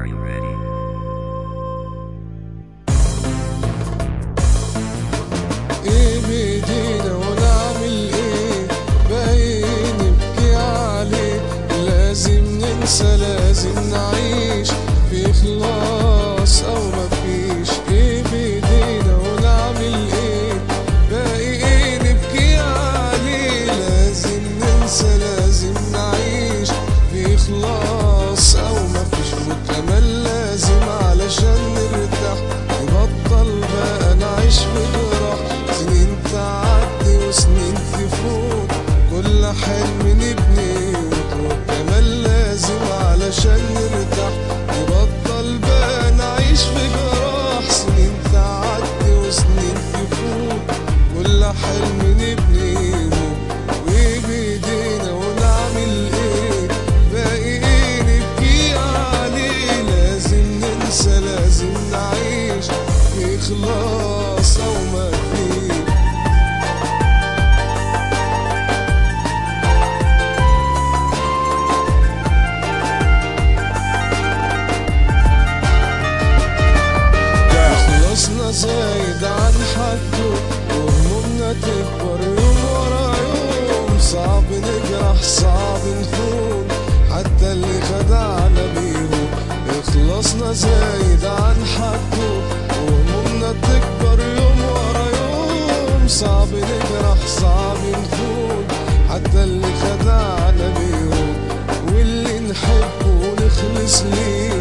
Are you ready? ايه بايدينا ونعمل ايه باين نبكي عليه لازم ننسى لازم نعيش في اخلاص او مفيش ايه بايدينا ونعمل ايه باقي ايه نبكي عليه لازم ننسى لازم نعيش في اخلاص او مفيش وكمان لازم علشان نرتاح نبطل بقى نعيش في جراح سنين تعدي وسنين تفوت كل حلم نبني وكمان لازم علشان نرتاح نبطل بقى نعيش في جراح سنين تعدي وسنين تفوت كل حلم نبني وايه بايدينا ونعمل ايه باقي ايه نبكي عليه لازم ننسى لازم نعيش في اخلاص او ما فيه خلصنا زايد عن حده وهمومنا تكبر يوم ورا يوم صعب نجرح صعب نخون حتى اللي خدعنا بيهم خلصنا زايد عن حده وهمومنا تكبر يوم ورا يوم صعب نجرح صعب نخون حتى اللي خدعنا بيهم واللي نحبه ونخلص ليه